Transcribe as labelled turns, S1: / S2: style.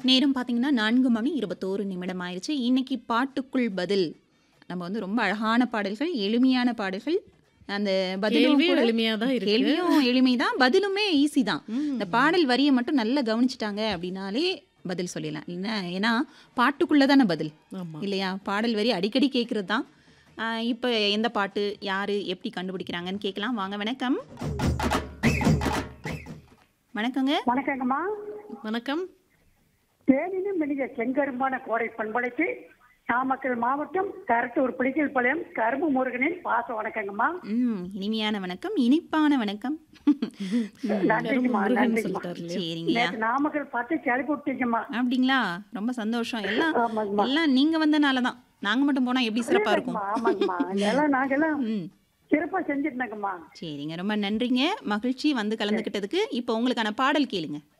S1: நேரம் பார்த்தீங்கன்னா நான்கு மணி இருபத்தோரு நிமிடம் ஆயிடுச்சு இன்னைக்கு பாட்டுக்குள் பதில் நம்ம வந்து ரொம்ப அழகான பாடல்கள் எளிமையான பாடல்கள் அந்த பதிலும்
S2: கேள்வியும்
S1: கூட-
S2: எளிமையா தான் இருக்கு
S1: கேள்வியும் எளிமைதான் பதிலுமே ஈஸி தான்
S2: ம்.
S1: இந்த பாடல் வரியை மட்டும் நல்லா கவனிச்சிட்டாங்க அப்படின்னாலே பதில் சொல்லிடலாம் என்ன ஏன்னா பாட்டுக்குள்ளே தானே பதில்
S2: ஆமா
S1: இல்லையா பாடல் வரி அடிக்கடி கேட்குறது தான் இப்போ எந்த பாட்டு யார் எப்படி கண்டுபிடிக்கிறாங்கன்னு கேட்கலாம் வாங்க வணக்கம் வணக்கங்க
S3: வணக்கங்கம்மா
S2: வணக்கம்
S3: தேனினும் மெனிய செங்கரும்பான கோடை பண்பலைக்கு நாமக்கல் மாவட்டம் கரட்டூர் பிடிக்கல் பாளையம் கரும்பு முருகனின் பாச வணக்கங்கம்மா
S1: ம் இனிமையான வணக்கம் இனிப்பான வணக்கம்
S3: நன்றிங்கம்மா
S2: முருகன்
S3: நன்றிங்கம்மா
S2: சொல்லிட்டாரு இல்லையா
S1: சரிங்கய்யா
S3: நேற்று நாமக்கல் பார்த்து கிளப்பி விட்டீங்கம்மா
S1: அப்படிங்களா ரொம்ப சந்தோஷம் எல்லாம்
S3: ஆமாங்கம்மா
S1: எல்லாம் நீங்க வந்தனால தான் நாங்க மட்டும் போனா எப்படி சிறப்பா இருக்கும்
S3: ஆமாங்கம்மா எல்லாம் நாங்கெல்லாம்
S1: ம்
S3: சிறப்பா செஞ்சிருந்தேங்கம்மா
S1: சரிங்க ரொம்ப நன்றிங்க மகிழ்ச்சி வந்து கலந்துக்கிட்டதுக்கு இப்போ உங்களுக்கான பாடல் கேளுங்க